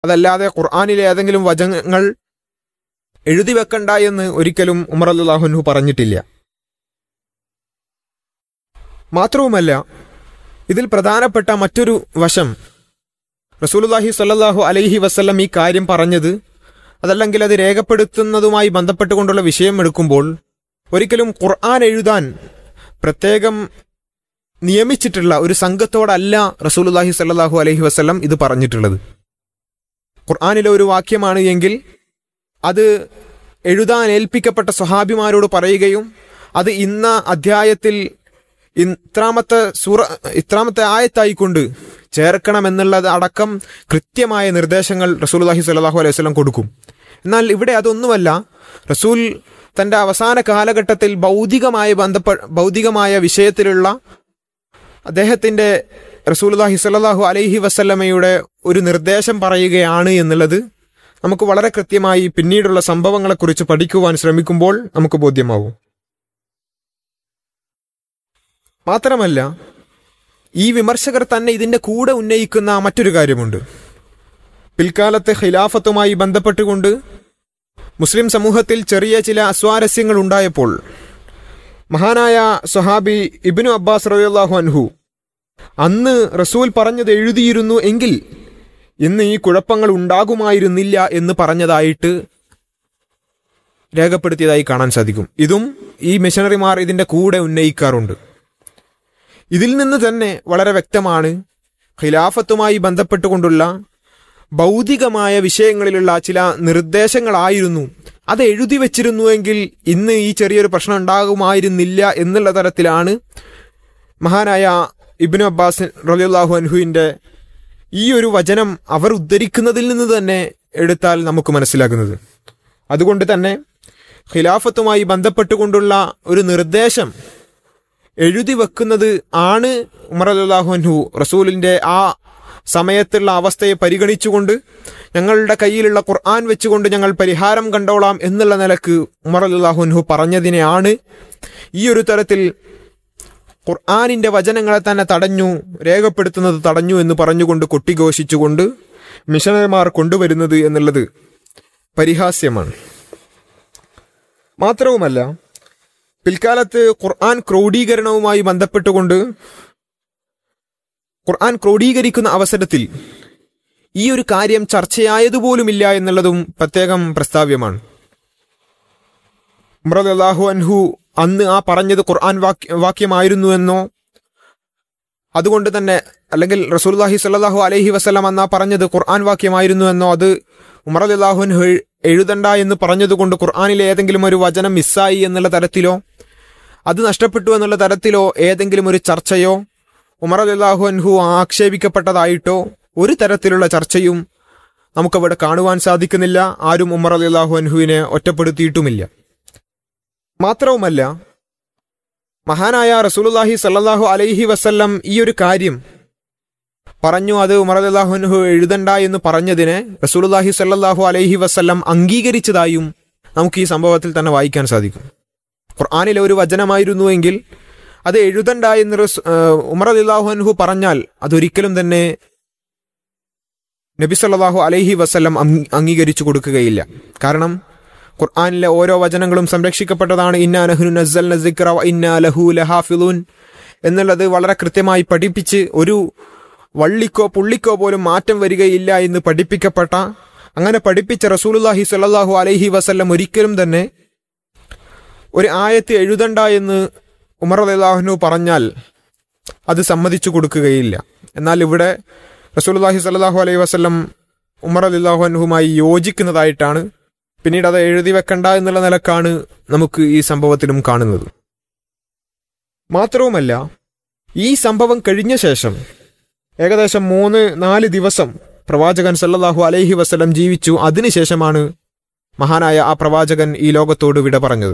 അതല്ലാതെ ഖുർആാനിലെ ഏതെങ്കിലും വചനങ്ങൾ എഴുതി വെക്കണ്ട എന്ന് ഒരിക്കലും ഉമർ അല്ലാഹുൻഹു പറഞ്ഞിട്ടില്ല മാത്രവുമല്ല ഇതിൽ പ്രധാനപ്പെട്ട മറ്റൊരു വശം റസൂലുല്ലാഹി സ്വല്ലല്ലാഹു അലൈഹി വസല്ലം ഈ കാര്യം പറഞ്ഞത് അതല്ലെങ്കിൽ അത് രേഖപ്പെടുത്തുന്നതുമായി ബന്ധപ്പെട്ടുകൊണ്ടുള്ള വിഷയം എടുക്കുമ്പോൾ ഒരിക്കലും ഖുർആൻ എഴുതാൻ പ്രത്യേകം നിയമിച്ചിട്ടുള്ള ഒരു സംഘത്തോടല്ല റസൂലുല്ലാഹി സ്വല്ലല്ലാഹു അലൈഹി വസല്ലം ഇത് പറഞ്ഞിട്ടുള്ളത് ഖുർആാനിലെ ഒരു വാക്യമാണ് എങ്കിൽ അത് എഴുതാൻ ഏൽപ്പിക്കപ്പെട്ട സ്വഹാബിമാരോട് പറയുകയും അത് ഇന്ന അധ്യായത്തിൽ ഇത്രാമത്തെ സൂറ ഇത്രാമത്തെ ആയത്തായിക്കൊണ്ട് ചേർക്കണമെന്നുള്ളത് അടക്കം കൃത്യമായ നിർദ്ദേശങ്ങൾ റസൂൽഹി സ്വല്ലല്ലാഹു അലൈഹി വസല്ലം കൊടുക്കും എന്നാൽ ഇവിടെ അതൊന്നുമല്ല റസൂൽ തന്റെ അവസാന കാലഘട്ടത്തിൽ ഭൗതികമായ ബന്ധപ്പെ ഭൗതികമായ വിഷയത്തിലുള്ള അദ്ദേഹത്തിന്റെ റസൂൽഹി സ്വല്ലല്ലാഹു അലൈഹി വസല്ലമയുടെ ഒരു നിർദ്ദേശം പറയുകയാണ് എന്നുള്ളത് നമുക്ക് വളരെ കൃത്യമായി പിന്നീടുള്ള സംഭവങ്ങളെക്കുറിച്ച് പഠിക്കുവാൻ ശ്രമിക്കുമ്പോൾ നമുക്ക് ബോധ്യമാവും മാത്രമല്ല ഈ വിമർശകർ തന്നെ ഇതിന്റെ കൂടെ ഉന്നയിക്കുന്ന മറ്റൊരു കാര്യമുണ്ട് പിൽക്കാലത്തെ ഖിലാഫത്തുമായി ബന്ധപ്പെട്ടുകൊണ്ട് മുസ്ലിം സമൂഹത്തിൽ ചെറിയ ചില അസ്വാരസ്യങ്ങൾ ഉണ്ടായപ്പോൾ മഹാനായ സ്വഹാബി ഇബിനു അബ്ബാസ് റളിയല്ലാഹു അൻഹു അന്ന് റസൂൽ പറഞ്ഞത് എഴുതിയിരുന്നു എങ്കിൽ ഇന്ന് ഈ കുഴപ്പങ്ങൾ ഉണ്ടാകുമായിരുന്നില്ല എന്ന് പറഞ്ഞതായിട്ട് രേഖപ്പെടുത്തിയതായി കാണാൻ സാധിക്കും ഇതും ഈ മിഷണറിമാർ ഇതിന്റെ കൂടെ ഉന്നയിക്കാറുണ്ട് ഇതിൽ നിന്ന് തന്നെ വളരെ വ്യക്തമാണ് ഖിലാഫത്തുമായി ബന്ധപ്പെട്ടുകൊണ്ടുള്ള ഭൗതികമായ വിഷയങ്ങളിലുള്ള ചില നിർദ്ദേശങ്ങളായിരുന്നു അത് എഴുതി വച്ചിരുന്നുവെങ്കിൽ ഇന്ന് ഈ ചെറിയൊരു പ്രശ്നം ഉണ്ടാകുമായിരുന്നില്ല എന്നുള്ള തരത്തിലാണ് മഹാനായ ഇബിനു അബ്ബാസ് റലിയുല്ലാഹു അൻഹുവിന്റെ ഈ ഒരു വചനം അവർ ഉദ്ധരിക്കുന്നതിൽ നിന്ന് തന്നെ എടുത്താൽ നമുക്ക് മനസ്സിലാകുന്നത് അതുകൊണ്ട് തന്നെ ഖിലാഫത്തുമായി ബന്ധപ്പെട്ടുകൊണ്ടുള്ള ഒരു നിർദ്ദേശം എഴുതി വെക്കുന്നത് ആണ് ഉമർ അല്ലാഹുൻഹു റസൂലിന്റെ ആ സമയത്തുള്ള അവസ്ഥയെ പരിഗണിച്ചുകൊണ്ട് ഞങ്ങളുടെ കയ്യിലുള്ള ഖുർആൻ വെച്ചുകൊണ്ട് ഞങ്ങൾ പരിഹാരം കണ്ടോളാം എന്നുള്ള നിലക്ക് ഉമർ അല്ലാഹുൻഹു പറഞ്ഞതിനെയാണ് ഈ ഒരു തരത്തിൽ ഖുർആാനിന്റെ വചനങ്ങളെ തന്നെ തടഞ്ഞു രേഖപ്പെടുത്തുന്നത് തടഞ്ഞു എന്ന് പറഞ്ഞുകൊണ്ട് കൊട്ടിഘോഷിച്ചുകൊണ്ട് മിഷണറിമാർ കൊണ്ടുവരുന്നത് എന്നുള്ളത് പരിഹാസ്യമാണ് മാത്രവുമല്ല പിൽക്കാലത്ത് ഖുർആൻ ക്രോഡീകരണവുമായി ബന്ധപ്പെട്ടുകൊണ്ട് ഖുർആൻ ക്രോഡീകരിക്കുന്ന അവസരത്തിൽ ഈ ഒരു കാര്യം ചർച്ചയായതുപോലുമില്ല എന്നുള്ളതും പ്രത്യേകം പ്രസ്താവ്യമാണ് ഉമ്രദ് അള്ളാഹു അൻഹു അന്ന് ആ പറഞ്ഞത് ഖുർആൻ വാക്യ വാക്യമായിരുന്നു എന്നോ അതുകൊണ്ട് തന്നെ അല്ലെങ്കിൽ റസൂൽഹി സല്ലാഹു അലഹി വസ്ലാം അന്നാ പറഞ്ഞത് ഖുർആൻ വാക്യമായിരുന്നു എന്നോ അത് ഉമറദ് അള്ളാഹുൻഹു എഴുതണ്ട എന്ന് പറഞ്ഞതുകൊണ്ട് ഖുർആാനിലെ ഏതെങ്കിലും ഒരു വചനം മിസ്സായി എന്നുള്ള തരത്തിലോ അത് നഷ്ടപ്പെട്ടു എന്നുള്ള തരത്തിലോ ഏതെങ്കിലും ഒരു ചർച്ചയോ ഉമർ അല്ലാഹു അൻഹു ആക്ഷേപിക്കപ്പെട്ടതായിട്ടോ ഒരു തരത്തിലുള്ള ചർച്ചയും നമുക്കവിടെ കാണുവാൻ സാധിക്കുന്നില്ല ആരും ഉമർ അല്ലാഹു അൻഹുവിനെ ഒറ്റപ്പെടുത്തിയിട്ടുമില്ല മാത്രവുമല്ല മഹാനായ റസൂലുല്ലാഹി സല്ലാഹു അലൈഹി വസല്ലം ഈ ഒരു കാര്യം പറഞ്ഞു അത് ഉമർ അല്ലാഹുൻഹു എഴുതണ്ട എന്ന് പറഞ്ഞതിനെ റസൂലുല്ലാഹി സല്ലാഹു അലൈഹി വസല്ലം അംഗീകരിച്ചതായും നമുക്ക് ഈ സംഭവത്തിൽ തന്നെ വായിക്കാൻ സാധിക്കും ഖുർആാനിലെ ഒരു വചനമായിരുന്നുവെങ്കിൽ അത് എഴുതണ്ട എന്ന് ഉമർ അലില്ലാഹു അൻഹു പറഞ്ഞാൽ അതൊരിക്കലും തന്നെ നബി സല്ലാഹു അലൈഹി വസ്ല്ലം അംഗീകരിച്ചു കൊടുക്കുകയില്ല കാരണം ഖുർആാനിലെ ഓരോ വചനങ്ങളും സംരക്ഷിക്കപ്പെട്ടതാണ് ഇന്നാ നഹ്നു നസ്സൽ നസിക്ര ഇന്നാ ലഹു ലഹാഫിലൂൻ എന്നുള്ളത് വളരെ കൃത്യമായി പഠിപ്പിച്ച് ഒരു വള്ളിക്കോ പുള്ളിക്കോ പോലും മാറ്റം വരികയില്ല എന്ന് പഠിപ്പിക്കപ്പെട്ട അങ്ങനെ പഠിപ്പിച്ച റസൂലുല്ലാഹി സ്വല്ലല്ലാഹു അലൈഹി വസല്ലം ഒരിക്കലും തന്നെ ഒരു ആയത്ത് എഴുതണ്ട എന്ന് ഉമർ അള്ളാഹുനു പറഞ്ഞാൽ അത് സമ്മതിച്ചു കൊടുക്കുകയില്ല എന്നാൽ ഇവിടെ റസൂലുല്ലാഹി സ്വല്ലല്ലാഹു അലൈഹി വസല്ലം ഉമർ അലില്ലാഹുനുമായി യോജിക്കുന്നതായിട്ടാണ് പിന്നീട് അത് എഴുതി വെക്കണ്ട എന്നുള്ള നിലക്കാണ് നമുക്ക് ഈ സംഭവത്തിലും കാണുന്നത് മാത്രവുമല്ല ഈ സംഭവം കഴിഞ്ഞ ശേഷം ഏകദേശം മൂന്ന് നാല് ദിവസം പ്രവാചകൻ സല്ലല്ലാഹു അലൈഹി വസല്ലം ജീവിച്ചു അതിനുശേഷമാണ് മഹാനായ ആ പ്രവാചകൻ ഈ ലോകത്തോട് വിട പറഞ്ഞത്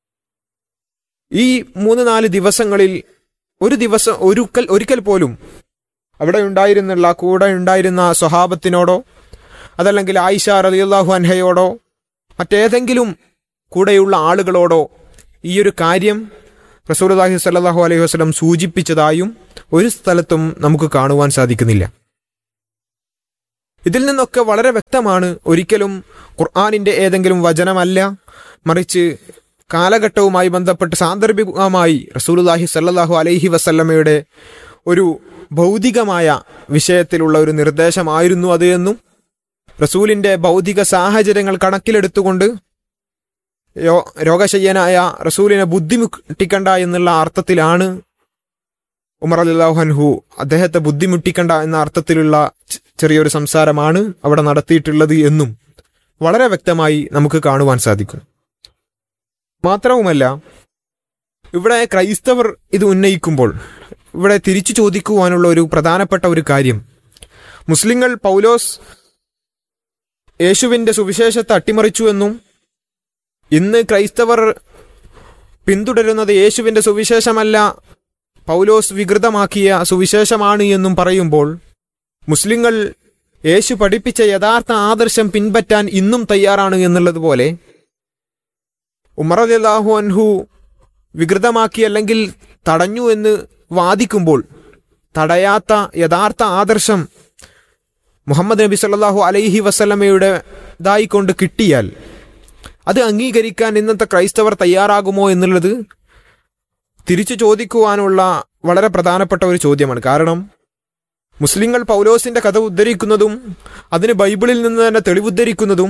ഈ മൂന്ന് നാല് ദിവസങ്ങളിൽ ഒരു ദിവസം ഒരുക്കൽ ഒരിക്കൽ പോലും അവിടെ ഉണ്ടായിരുന്നുള്ള കൂടെ ഉണ്ടായിരുന്ന സ്വഹാബത്തിനോടോ അതല്ലെങ്കിൽ ആയിഷ റളിയല്ലാഹു അൻഹയോടോ മറ്റേതെങ്കിലും കൂടെയുള്ള ആളുകളോടോ ഈ ഒരു കാര്യം റസൂലുള്ളാഹി സ്വല്ലല്ലാഹു അലൈഹി വസല്ലം സൂചിപ്പിച്ചതായും ഒരു സ്ഥലത്തും നമുക്ക് കാണുവാൻ സാധിക്കുന്നില്ല ഇതിൽ നിന്നൊക്കെ വളരെ വ്യക്തമാണ് ഒരിക്കലും ഖുർആാനിന്റെ ഏതെങ്കിലും വചനമല്ല മറിച്ച് കാലഘട്ടവുമായി ബന്ധപ്പെട്ട് സാന്ദർഭികമായി റസൂലുല്ലാഹി സല്ലാഹു അലൈഹി വസല്ലമയുടെ ഒരു ഭൗതികമായ വിഷയത്തിലുള്ള ഒരു നിർദ്ദേശമായിരുന്നു അത് എന്നും റസൂലിന്റെ ഭൗതിക സാഹചര്യങ്ങൾ കണക്കിലെടുത്തുകൊണ്ട് യോ- രോഗശയ്യനായ റസൂലിനെ ബുദ്ധിമുട്ടിക്കണ്ട എന്നുള്ള അർത്ഥത്തിലാണ് ഉമർ അലിഹു അദ്ദേഹത്തെ ബുദ്ധിമുട്ടിക്കണ്ട എന്ന അർത്ഥത്തിലുള്ള ചെ- ചെറിയൊരു സംസാരമാണ് അവിടെ നടത്തിയിട്ടുള്ളത് എന്നും വളരെ വ്യക്തമായി നമുക്ക് കാണുവാൻ സാധിക്കും മാത്രവുമല്ല ഇവിടെ ക്രൈസ്തവർ ഇത് ഉന്നയിക്കുമ്പോൾ ഇവിടെ തിരിച്ചു ചോദിക്കുവാനുള്ള ഒരു പ്രധാനപ്പെട്ട ഒരു കാര്യം മുസ്ലിങ്ങൾ പൗലോസ് യേശുവിന്റെ സുവിശേഷത്തെ അട്ടിമറിച്ചുവെന്നും ഇന്ന് ക്രൈസ്തവർ പിന്തുടരുന്നത് യേശുവിന്റെ സുവിശേഷമല്ല പൗലോസ് വികൃതമാക്കിയ സുവിശേഷമാണ് എന്നും പറയുമ്പോൾ മുസ്ലിങ്ങൾ യേശു പഠിപ്പിച്ച യഥാർത്ഥ ആദർശം പിൻപറ്റാൻ ഇന്നും തയ്യാറാണ് എന്നുള്ളതുപോലെ ഉമർ അലിഹു അൻഹു വികൃതമാക്കി അല്ലെങ്കിൽ തടഞ്ഞു എന്ന് വാദിക്കുമ്പോൾ തടയാത്ത യഥാർത്ഥ ആദർശം മുഹമ്മദ് നബി സല്ലല്ലാഹു അലൈഹി വസല്ലമയുടെ ഇതായിക്കൊണ്ട് കിട്ടിയാൽ അത് അംഗീകരിക്കാൻ ഇന്നത്തെ ക്രൈസ്തവർ തയ്യാറാകുമോ എന്നുള്ളത് തിരിച്ചു ചോദിക്കുവാനുള്ള വളരെ പ്രധാനപ്പെട്ട ഒരു ചോദ്യമാണ് കാരണം മുസ്ലിങ്ങൾ പൗലോസിന്റെ കഥ ഉദ്ധരിക്കുന്നതും അതിന് ബൈബിളിൽ നിന്ന് തന്നെ തെളിവുദ്ധരിക്കുന്നതും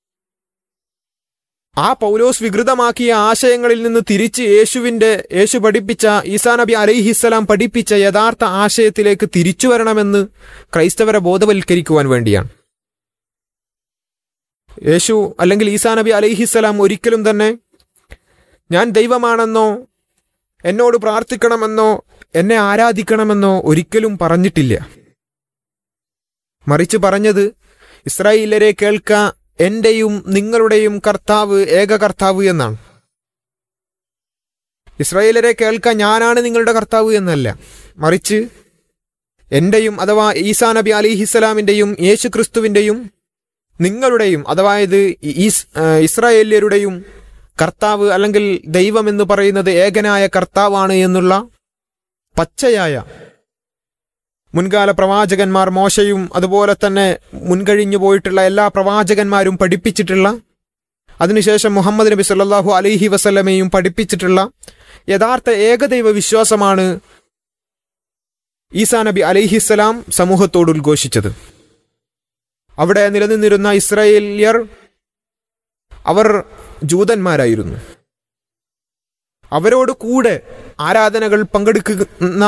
ആ പൗലോസ് വികൃതമാക്കിയ ആശയങ്ങളിൽ നിന്ന് തിരിച്ച് യേശുവിന്റെ യേശു പഠിപ്പിച്ച ഈസാ നബി അലൈഹിസ്സലാം പഠിപ്പിച്ച യഥാർത്ഥ ആശയത്തിലേക്ക് തിരിച്ചു വരണമെന്ന് ക്രൈസ്തവരെ ബോധവൽക്കരിക്കുവാൻ വേണ്ടിയാണ് യേശു അല്ലെങ്കിൽ ഈസാ നബി അലൈഹിസ്സലാം ഒരിക്കലും തന്നെ ഞാൻ ദൈവമാണെന്നോ എന്നോട് പ്രാർത്ഥിക്കണമെന്നോ എന്നെ ആരാധിക്കണമെന്നോ ഒരിക്കലും പറഞ്ഞിട്ടില്ല മറിച്ച് പറഞ്ഞത് ഇസ്രായേലരെ കേൾക്ക എന്റെയും നിങ്ങളുടെയും കർത്താവ് ഏക കർത്താവ് എന്നാണ് ഇസ്രായേലരെ കേൾക്ക ഞാനാണ് നിങ്ങളുടെ കർത്താവ് എന്നല്ല മറിച്ച് എന്റെയും അഥവാ ഈസാ നബി അലിഹിസ്സലാമിന്റെയും യേശു ക്രിസ്തുവിന്റെയും നിങ്ങളുടെയും അഥവാ ഇത് ഈസ് ആ, ഇസ്രായേല്യരുടെയും കർത്താവ് അല്ലെങ്കിൽ ദൈവം എന്ന് പറയുന്നത് ഏകനായ കർത്താവാണ് എന്നുള്ള പച്ചയായ മുൻകാല പ്രവാചകന്മാർ മോശയും അതുപോലെ തന്നെ മുൻകഴിഞ്ഞു പോയിട്ടുള്ള എല്ലാ പ്രവാചകന്മാരും പഠിപ്പിച്ചിട്ടുള്ള അതിനുശേഷം മുഹമ്മദ് നബി സല്ലല്ലാഹു അലൈഹി വസല്ലമയും പഠിപ്പിച്ചിട്ടുള്ള യഥാർത്ഥ ഏകദൈവ വിശ്വാസമാണ് ഈസാ നബി അലൈഹിസ്സലാം സമൂഹത്തോട് ഉദ്ഘോഷിച്ചത് അവിടെ നിലനിന്നിരുന്ന ഇസ്രായേലിയർ അവർ ജൂതന്മാരായിരുന്നു അവരോട് കൂടെ ആരാധനകൾ പങ്കെടുക്കുന്ന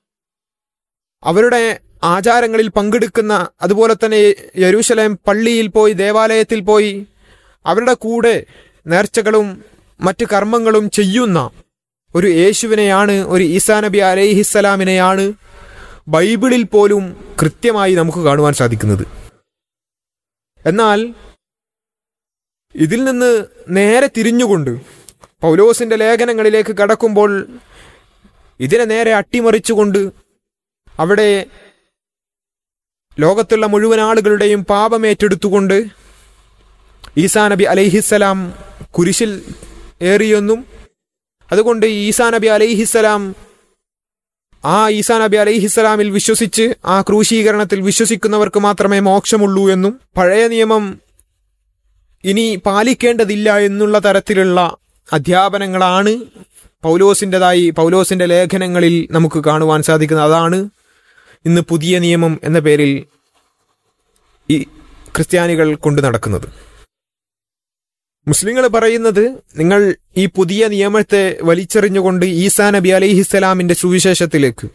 അവരുടെ ആചാരങ്ങളിൽ പങ്കെടുക്കുന്ന അതുപോലെ തന്നെ യെരൂശലേം പള്ളിയിൽ പോയി ദേവാലയത്തിൽ പോയി അവരുടെ കൂടെ നേർച്ചകളും മറ്റ് കർമ്മങ്ങളും ചെയ്യുന്ന ഒരു യേശുവിനെയാണ് ഒരു ഈസാ നബി അലൈഹിസ്സലാമിനെയാണ് ബൈബിളിൽ പോലും കൃത്യമായി നമുക്ക് കാണുവാൻ സാധിക്കുന്നത് എന്നാൽ ഇതിൽ നിന്ന് നേരെ തിരിഞ്ഞുകൊണ്ട് പൗലോസിന്റെ ലേഖനങ്ങളിലേക്ക് കടക്കുമ്പോൾ ഇതിനെ നേരെ അട്ടിമറിച്ചുകൊണ്ട് അവിടെ ലോകത്തുള്ള മുഴുവൻ ആളുകളുടെയും പാപമേറ്റെടുത്തുകൊണ്ട് ഈസാ നബി അലൈഹിസ്സലാം കുരിശിൽ ഏറിയെന്നും അതുകൊണ്ട് ഈസാ നബി അലൈഹിസ്സലാം ആ ഈസാ നബി അലൈഹിസ്സലാമിൽ വിശ്വസിച്ച് ആ ക്രൂശീകരണത്തിൽ വിശ്വസിക്കുന്നവർക്ക് മാത്രമേ മോക്ഷമുള്ളൂ എന്നും പഴയ നിയമം ഇനി പാലിക്കേണ്ടതില്ല എന്നുള്ള തരത്തിലുള്ള അധ്യാപനങ്ങളാണ് പൗലോസിൻ്റെതായി പൗലോസിന്റെ ലേഖനങ്ങളിൽ നമുക്ക് കാണുവാൻ സാധിക്കുന്നത് അതാണ് ഇന്ന് പുതിയ നിയമം എന്ന പേരിൽ ഈ ക്രിസ്ത്യാനികൾ കൊണ്ടു നടക്കുന്നത് മുസ്ലിങ്ങൾ പറയുന്നത് നിങ്ങൾ ഈ പുതിയ നിയമത്തെ വലിച്ചെറിഞ്ഞുകൊണ്ട് ഈസാ നബി അലൈഹിസ്സലാമിന്റെ സുവിശേഷത്തിലേക്ക്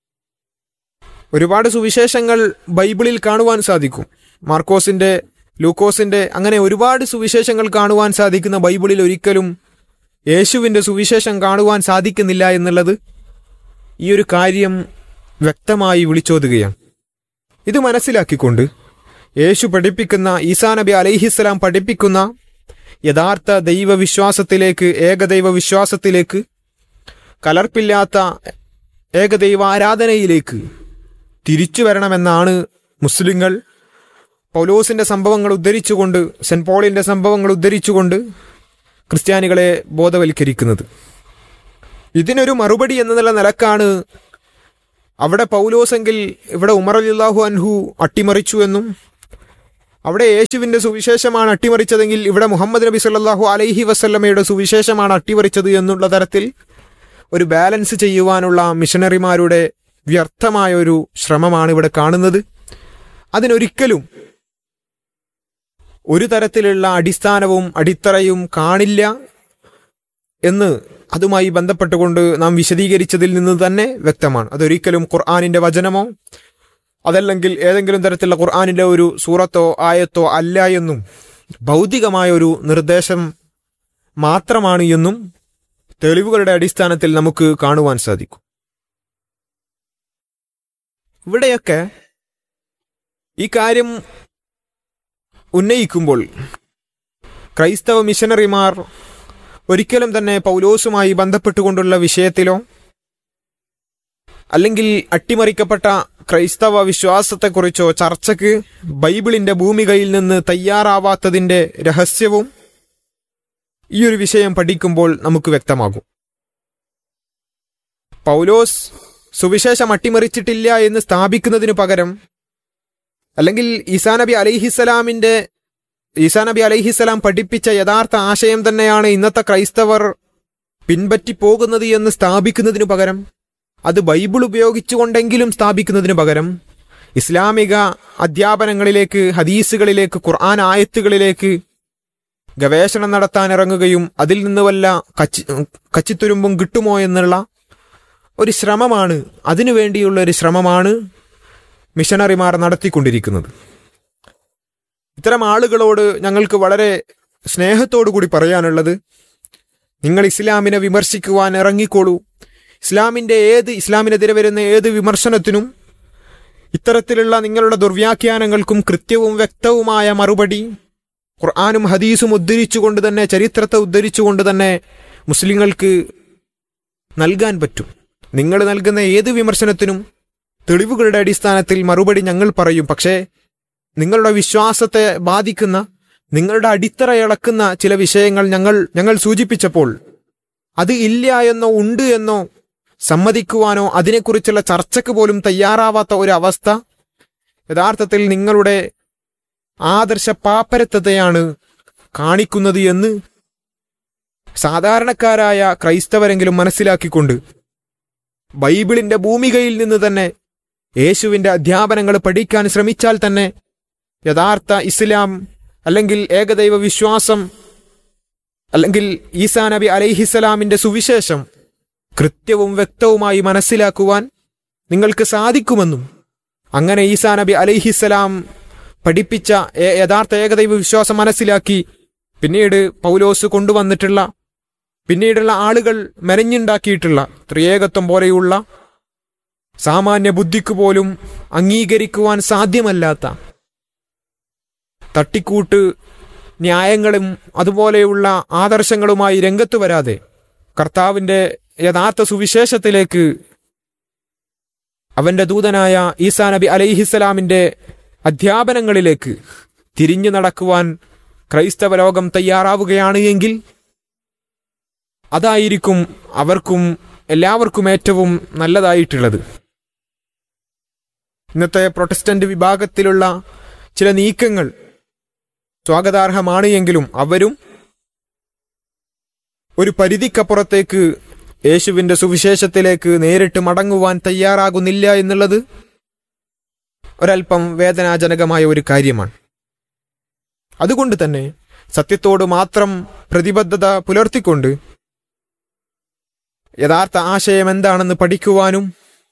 ഒരുപാട് സുവിശേഷങ്ങൾ ബൈബിളിൽ കാണുവാൻ സാധിക്കും മാർക്കോസിന്റെ ലൂക്കോസിന്റെ അങ്ങനെ ഒരുപാട് സുവിശേഷങ്ങൾ കാണുവാൻ സാധിക്കുന്ന ബൈബിളിൽ ഒരിക്കലും യേശുവിന്റെ സുവിശേഷം കാണുവാൻ സാധിക്കുന്നില്ല എന്നുള്ളത് ഈ ഒരു കാര്യം വ്യക്തമായി വിളിച്ചോതുകയാണ് ഇത് മനസ്സിലാക്കിക്കൊണ്ട് യേശു പഠിപ്പിക്കുന്ന ഈസാ നബി അലൈഹിസ്സലാം പഠിപ്പിക്കുന്ന യഥാർത്ഥ ദൈവവിശ്വാസത്തിലേക്ക് ഏകദൈവ വിശ്വാസത്തിലേക്ക് കലർപ്പില്ലാത്ത ഏകദൈവ ആരാധനയിലേക്ക് തിരിച്ചു വരണമെന്നാണ് മുസ്ലിങ്ങൾ പൗലോസിന്റെ സംഭവങ്ങൾ ഉദ്ധരിച്ചുകൊണ്ട് സെന്റ് പോളിന്റെ സംഭവങ്ങൾ ഉദ്ധരിച്ചുകൊണ്ട് ക്രിസ്ത്യാനികളെ ബോധവൽക്കരിക്കുന്നത് ഇതിനൊരു മറുപടി എന്നുള്ള നിലക്കാണ് അവിടെ പൗലോസെങ്കിൽ ഇവിടെ ഉമർ അലില്ലാഹു അൻഹു അട്ടിമറിച്ചു എന്നും അവിടെ യേശുവിന്റെ സുവിശേഷമാണ് അട്ടിമറിച്ചതെങ്കിൽ ഇവിടെ മുഹമ്മദ് നബി സല്ലല്ലാഹു അലൈഹി വസല്ലമയുടെ സുവിശേഷമാണ് അട്ടിമറിച്ചത് എന്നുള്ള തരത്തിൽ ഒരു ബാലൻസ് ചെയ്യുവാനുള്ള മിഷനറിമാരുടെ വ്യർത്ഥമായ ഒരു ശ്രമമാണ് ഇവിടെ കാണുന്നത് അതിനൊരിക്കലും ഒരു തരത്തിലുള്ള അടിസ്ഥാനവും അടിത്തറയും കാണില്ല എന്ന് അതുമായി ബന്ധപ്പെട്ടുകൊണ്ട് നാം വിശദീകരിച്ചതിൽ നിന്ന് തന്നെ വ്യക്തമാണ് അതൊരിക്കലും ഖുർആാനിന്റെ വചനമോ അതല്ലെങ്കിൽ ഏതെങ്കിലും തരത്തിലുള്ള ഖുർആാനിന്റെ ഒരു സൂറത്തോ ആയത്തോ അല്ല എന്നും ഭൗതികമായ ഒരു നിർദ്ദേശം മാത്രമാണ് എന്നും തെളിവുകളുടെ അടിസ്ഥാനത്തിൽ നമുക്ക് കാണുവാൻ സാധിക്കും ഇവിടെയൊക്കെ ഈ കാര്യം ഉന്നയിക്കുമ്പോൾ ക്രൈസ്തവ മിഷനറിമാർ ഒരിക്കലും തന്നെ പൗലോസുമായി ബന്ധപ്പെട്ടുകൊണ്ടുള്ള വിഷയത്തിലോ അല്ലെങ്കിൽ അട്ടിമറിക്കപ്പെട്ട ക്രൈസ്തവ വിശ്വാസത്തെക്കുറിച്ചോ ചർച്ചയ്ക്ക് ബൈബിളിന്റെ ഭൂമികയിൽ നിന്ന് തയ്യാറാവാത്തതിന്റെ രഹസ്യവും ഈ ഒരു വിഷയം പഠിക്കുമ്പോൾ നമുക്ക് വ്യക്തമാകും പൗലോസ് സുവിശേഷം അട്ടിമറിച്ചിട്ടില്ല എന്ന് സ്ഥാപിക്കുന്നതിനു പകരം അല്ലെങ്കിൽ ഈസാ നബി അലൈഹിസ്സലാമിന്റെ ഈസാ നബി അലൈഹിസ്സലാം പഠിപ്പിച്ച യഥാർത്ഥ ആശയം തന്നെയാണ് ഇന്നത്തെ ക്രൈസ്തവർ പിൻപറ്റി പോകുന്നത് എന്ന് സ്ഥാപിക്കുന്നതിനു പകരം അത് ബൈബിൾ ഉപയോഗിച്ചുകൊണ്ടെങ്കിലും സ്ഥാപിക്കുന്നതിനു പകരം ഇസ്ലാമിക അധ്യാപനങ്ങളിലേക്ക് ഹദീസുകളിലേക്ക് ഖുർആൻ ആയത്തുകളിലേക്ക് ഗവേഷണം നടത്താൻ ഇറങ്ങുകയും അതിൽ നിന്ന് വല്ല കച്ചി കച്ചിത്തുരുമ്പും കിട്ടുമോ എന്നുള്ള ഒരു ശ്രമമാണ് അതിനുവേണ്ടിയുള്ള ഒരു ശ്രമമാണ് മിഷനറിമാർ നടത്തിക്കൊണ്ടിരിക്കുന്നത് ഇത്തരം ആളുകളോട് ഞങ്ങൾക്ക് വളരെ സ്നേഹത്തോടു കൂടി പറയാനുള്ളത് നിങ്ങൾ ഇസ്ലാമിനെ വിമർശിക്കുവാൻ ഇറങ്ങിക്കോളൂ ഇസ്ലാമിന്റെ ഏത് ഇസ്ലാമിനെതിരെ വരുന്ന ഏത് വിമർശനത്തിനും ഇത്തരത്തിലുള്ള നിങ്ങളുടെ ദുർവ്യാഖ്യാനങ്ങൾക്കും കൃത്യവും വ്യക്തവുമായ മറുപടി ഖുർആാനും ഹദീസും ഉദ്ധരിച്ചുകൊണ്ട് തന്നെ ചരിത്രത്തെ ഉദ്ധരിച്ചുകൊണ്ട് തന്നെ മുസ്ലിങ്ങൾക്ക് നൽകാൻ പറ്റും നിങ്ങൾ നൽകുന്ന ഏത് വിമർശനത്തിനും തെളിവുകളുടെ അടിസ്ഥാനത്തിൽ മറുപടി ഞങ്ങൾ പറയും പക്ഷേ നിങ്ങളുടെ വിശ്വാസത്തെ ബാധിക്കുന്ന നിങ്ങളുടെ അടിത്തറ ഇളക്കുന്ന ചില വിഷയങ്ങൾ ഞങ്ങൾ ഞങ്ങൾ സൂചിപ്പിച്ചപ്പോൾ അത് ഇല്ല എന്നോ ഉണ്ട് എന്നോ സമ്മതിക്കുവാനോ അതിനെക്കുറിച്ചുള്ള ചർച്ചയ്ക്ക് പോലും തയ്യാറാവാത്ത ഒരു അവസ്ഥ യഥാർത്ഥത്തിൽ നിങ്ങളുടെ ആദർശ പാപ്പരത്വത്തെയാണ് കാണിക്കുന്നത് എന്ന് സാധാരണക്കാരായ ക്രൈസ്തവരെങ്കിലും മനസ്സിലാക്കിക്കൊണ്ട് ബൈബിളിന്റെ ഭൂമികയിൽ നിന്ന് തന്നെ യേശുവിന്റെ അധ്യാപനങ്ങൾ പഠിക്കാൻ ശ്രമിച്ചാൽ തന്നെ യഥാർത്ഥ ഇസ്ലാം അല്ലെങ്കിൽ ഏകദൈവ വിശ്വാസം അല്ലെങ്കിൽ ഈസാ നബി അലൈഹിസ്സലാമിന്റെ സുവിശേഷം കൃത്യവും വ്യക്തവുമായി മനസ്സിലാക്കുവാൻ നിങ്ങൾക്ക് സാധിക്കുമെന്നും അങ്ങനെ ഈസാ നബി അലൈഹിസ്സലാം പഠിപ്പിച്ച ഏ- യഥാർത്ഥ ഏകദൈവ വിശ്വാസം മനസ്സിലാക്കി പിന്നീട് പൗലോസ് കൊണ്ടുവന്നിട്ടുള്ള പിന്നീടുള്ള ആളുകൾ മെനഞ്ഞുണ്ടാക്കിയിട്ടുള്ള ത്രിയേകത്വം പോലെയുള്ള സാമാന്യ ബുദ്ധിക്ക് പോലും അംഗീകരിക്കുവാൻ സാധ്യമല്ലാത്ത തട്ടിക്കൂട്ട് ന്യായങ്ങളും അതുപോലെയുള്ള ആദർശങ്ങളുമായി രംഗത്ത് വരാതെ കർത്താവിന്റെ യഥാർത്ഥ സുവിശേഷത്തിലേക്ക് അവന്റെ ദൂതനായ ഈസാ നബി അലൈഹിസ്സലാമിന്റെ അധ്യാപനങ്ങളിലേക്ക് തിരിഞ്ഞു നടക്കുവാൻ ക്രൈസ്തവ ലോകം തയ്യാറാവുകയാണ് എങ്കിൽ അതായിരിക്കും അവർക്കും എല്ലാവർക്കും ഏറ്റവും നല്ലതായിട്ടുള്ളത് ഇന്നത്തെ പ്രൊട്ടസ്റ്റന്റ് വിഭാഗത്തിലുള്ള ചില നീക്കങ്ങൾ സ്വാഗതാർഹമാണ് എങ്കിലും അവരും ഒരു പരിധിക്കപ്പുറത്തേക്ക് യേശുവിന്റെ സുവിശേഷത്തിലേക്ക് നേരിട്ട് മടങ്ങുവാൻ തയ്യാറാകുന്നില്ല എന്നുള്ളത് ഒരൽപ്പം വേദനാജനകമായ ഒരു കാര്യമാണ് അതുകൊണ്ട് തന്നെ സത്യത്തോട് മാത്രം പ്രതിബദ്ധത പുലർത്തിക്കൊണ്ട് യഥാർത്ഥ ആശയം എന്താണെന്ന് പഠിക്കുവാനും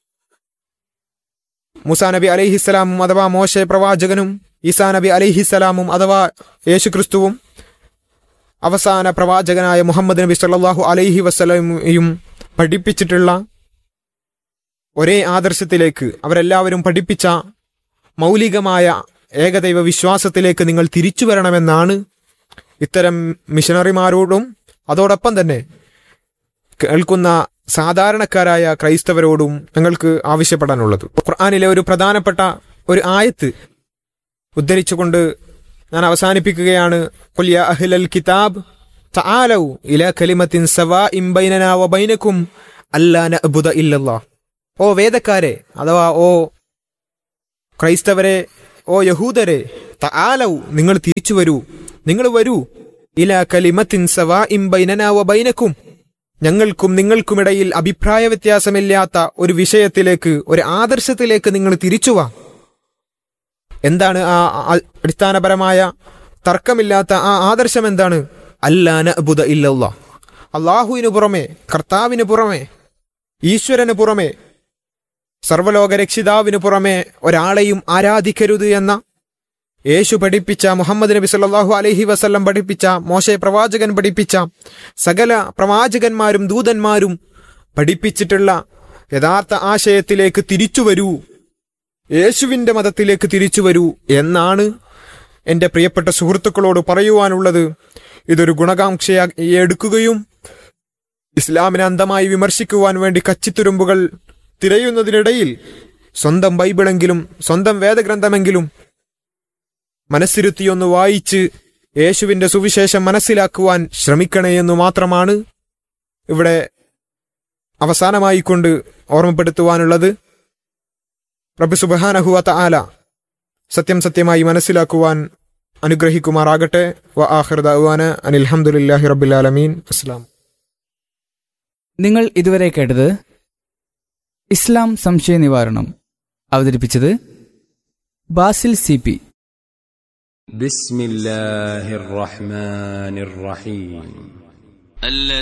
മുസാ നബി അലൈഹിസ്സലാമും അഥവാ മോശ പ്രവാചകനും ഈസാ നബി അലൈഹിസ്സലാമും അഥവാ യേശുക്രിസ്തുവും അവസാന പ്രവാചകനായ മുഹമ്മദ് നബി സല്ലല്ലാഹു അലൈഹി വസ്ലമയും പഠിപ്പിച്ചിട്ടുള്ള ഒരേ ആദർശത്തിലേക്ക് അവരെല്ലാവരും പഠിപ്പിച്ച മൗലികമായ ഏകദൈവ വിശ്വാസത്തിലേക്ക് നിങ്ങൾ തിരിച്ചു വരണമെന്നാണ് ഇത്തരം മിഷണറിമാരോടും അതോടൊപ്പം തന്നെ കേൾക്കുന്ന സാധാരണക്കാരായ ക്രൈസ്തവരോടും ഞങ്ങൾക്ക് ആവശ്യപ്പെടാനുള്ളത് ഖുർആാനിലെ ഒരു പ്രധാനപ്പെട്ട ഒരു ആയത്ത് ഉദ്ധരിച്ചുകൊണ്ട് ഞാൻ അവസാനിപ്പിക്കുകയാണ് "ഖുൽ യാ അഹ്ലൽ കിതാബ് തആലൗ ഇലാ കലിമത്തിൻ സവാഇൻ ബൈനനാ വബൈനക്കും അല്ലാ നഅ്ബുദ ഇല്ലല്ലാഹ് ഓ വേദക്കാരെ അഥവാ ഓ ക്രൈസ്തവരെ ഓ യഹൂദരെ തആലൗ നിങ്ങൾ തിരിച്ചു വരൂ നിങ്ങൾ വരൂ ഇല കലിമത്തിൻ സവാഇം ബൈനനാ വ ബൈനക്കും ഞങ്ങൾക്കും നിങ്ങൾക്കുമിടയിൽ അഭിപ്രായ വ്യത്യാസമില്ലാത്ത ഒരു വിഷയത്തിലേക്ക് ഒരു ആദർശത്തിലേക്ക് നിങ്ങൾ തിരിച്ചു വാ എന്താണ് ആ ആ- അടിസ്ഥാനപരമായ തർക്കമില്ലാത്ത ആ ആദർശം എന്താണ് അല്ലാന അബുദ ഇല്ലല്ല അള്ളാഹുവിന് പുറമെ കർത്താവിന് പുറമെ ഈശ്വരന് പുറമെ സർവലോക രക്ഷിതാവിന് പുറമെ ഒരാളെയും ആരാധിക്കരുത് എന്ന യേശു പഠിപ്പിച്ച മുഹമ്മദ് നബി സല്ലല്ലാഹു അലൈഹി വസല്ലം പഠിപ്പിച്ച മോശെ പ്രവാചകൻ പഠിപ്പിച്ച സകല പ്രവാചകന്മാരും ദൂതന്മാരും പഠിപ്പിച്ചിട്ടുള്ള യഥാർത്ഥ ആശയത്തിലേക്ക് തിരിച്ചു വരൂ യേശുവിന്റെ മതത്തിലേക്ക് തിരിച്ചു വരൂ എന്നാണ് എന്റെ പ്രിയപ്പെട്ട സുഹൃത്തുക്കളോട് പറയുവാനുള്ളത് ഇതൊരു ഗുണകാംക്ഷയായി എടുക്കുകയും ഇസ്ലാമിനെ അന്ധമായി വിമർശിക്കുവാൻ വേണ്ടി കച്ചിത്തുരുമ്പുകൾ തിരയുന്നതിനിടയിൽ സ്വന്തം ബൈബിളെങ്കിലും സ്വന്തം വേദഗ്രന്ഥമെങ്കിലും മനസ്സിരുത്തിയൊന്ന് വായിച്ച് യേശുവിന്റെ സുവിശേഷം മനസ്സിലാക്കുവാൻ ശ്രമിക്കണേ എന്നു മാത്രമാണ് ഇവിടെ അവസാനമായി കൊണ്ട് ഓർമ്മപ്പെടുത്തുവാനുള്ളത് റബ്ബ് സുബഹാനഹുവ ആല സത്യം സത്യമായി മനസ്സിലാക്കുവാൻ അനുഗ്രഹിക്കുമാറാകട്ടെ വ ആഖിർദാവാന അനിൽഹമുല്ലാഹി റബ്ബിൽ ആലമീൻ അസ്ലാം നിങ്ങൾ ഇതുവരെ കേട്ടത് ഇസ്ലാം സംശയ നിവാരണം അവതരിപ്പിച്ചത് ബാസിൽ സി പി بسم الله الرحمن الرحيم